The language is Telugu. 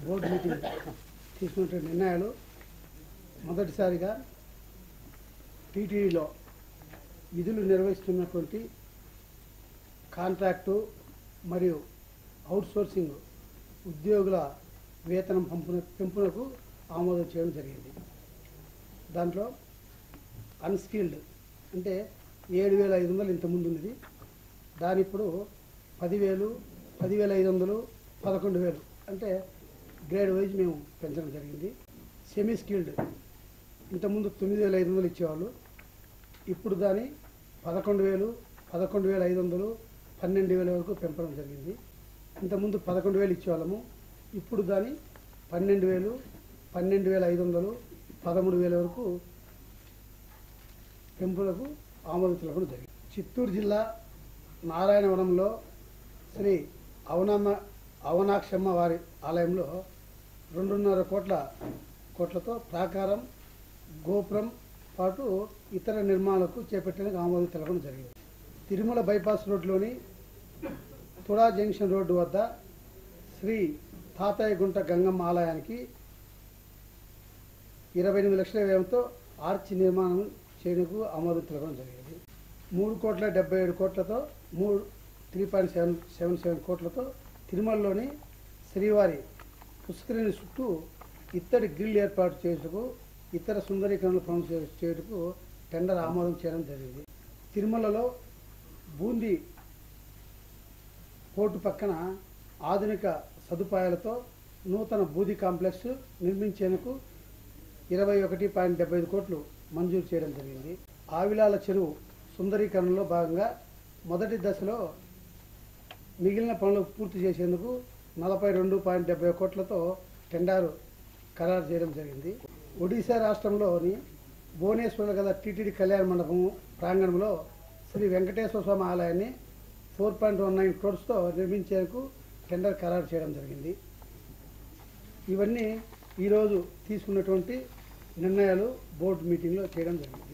బోర్డు మీటింగ్ తీసుకున్నటువంటి నిర్ణయాలు మొదటిసారిగా టీటీడీలో విధులు నిర్వహిస్తున్నటువంటి కాంట్రాక్టు మరియు అవుట్సోర్సింగ్ ఉద్యోగుల వేతనం పంపున పెంపునకు ఆమోదం చేయడం జరిగింది దాంట్లో అన్స్కిల్డ్ అంటే ఏడు వేల ఐదు వందలు ఇంతకుముందు ఉన్నది దాని ఇప్పుడు పదివేలు పదివేల ఐదు వందలు పదకొండు వేలు అంటే గ్రేడ్ వైజ్ మేము పెంచడం జరిగింది సెమీ స్కిల్డ్ ఇంతకుముందు తొమ్మిది వేల ఐదు వందలు ఇచ్చేవాళ్ళు ఇప్పుడు దాని పదకొండు వేలు పదకొండు వేల ఐదు వందలు పన్నెండు వేల వరకు పెంపడం జరిగింది ఇంతకుముందు పదకొండు వేలు ఇచ్చేవాళ్ళము ఇప్పుడు దాని పన్నెండు వేలు పన్నెండు వేల ఐదు వందలు పదమూడు వేల వరకు పెంపులకు ఆమోదం తెలపడం జరిగింది చిత్తూరు జిల్లా నారాయణవనంలో శ్రీ అవనమ్మ అవనాక్షమ్మ వారి ఆలయంలో రెండున్నర కోట్ల కోట్లతో ప్రాకారం గోపురం పాటు ఇతర నిర్మాణాలకు చేపట్టడానికి ఆమోదం తెలపడం జరిగింది తిరుమల బైపాస్ రోడ్లోని తుడా జంక్షన్ రోడ్డు వద్ద శ్రీ తాతయ్య గుంట గంగమ్మ ఆలయానికి ఇరవై ఎనిమిది లక్షల వ్యయంతో ఆర్చ్ నిర్మాణం చేయడానికి ఆమోదం తెలపడం జరిగింది మూడు కోట్ల డెబ్బై ఏడు కోట్లతో మూడు three point seven seven seven కోట్లతో తిరుమలలోని శ్రీవారి పుష్కరిణి చుట్టూ ఇత్తడి గ్రిల్ ఏర్పాటు చేయుటకు ఇతర సుందరీకరణ పనులు చే- చేయుటకు టెండర్ ఆమోదం చేయడం జరిగింది తిరుమలలో బూందీ పోర్టు పక్కన ఆధునిక సదుపాయాలతో నూతన బూది కాంప్లెక్స్ నిర్మించేందుకు ఇరవై ఒకటి పాయింట్ డెబ్బై ఐదు కోట్లు మంజూరు చేయడం జరిగింది ఆవిలాల చెరువు సుందరీకరణలో భాగంగా మొదటి దశలో మిగిలిన పనులు పూర్తి చేసేందుకు నలభై రెండు పాయింట్ డెబ్బై కోట్లతో టెండర్ ఖరారు చేయడం జరిగింది ఒడిశా రాష్ట్రంలోని భువనేశ్వర్లో గల టీటీడీ కళ్యాణ మండపం ప్రాంగణంలో శ్రీ వెంకటేశ్వర స్వామి ఆలయాన్ని ఫోర్ పాయింట్ వన్ నైన్ క్రోడ్స్తో నిర్మించేందుకు టెండర్ ఖరారు చేయడం జరిగింది ఇవన్నీ ఈరోజు తీసుకున్నటువంటి నిర్ణయాలు బోర్డు మీటింగ్లో చేయడం జరిగింది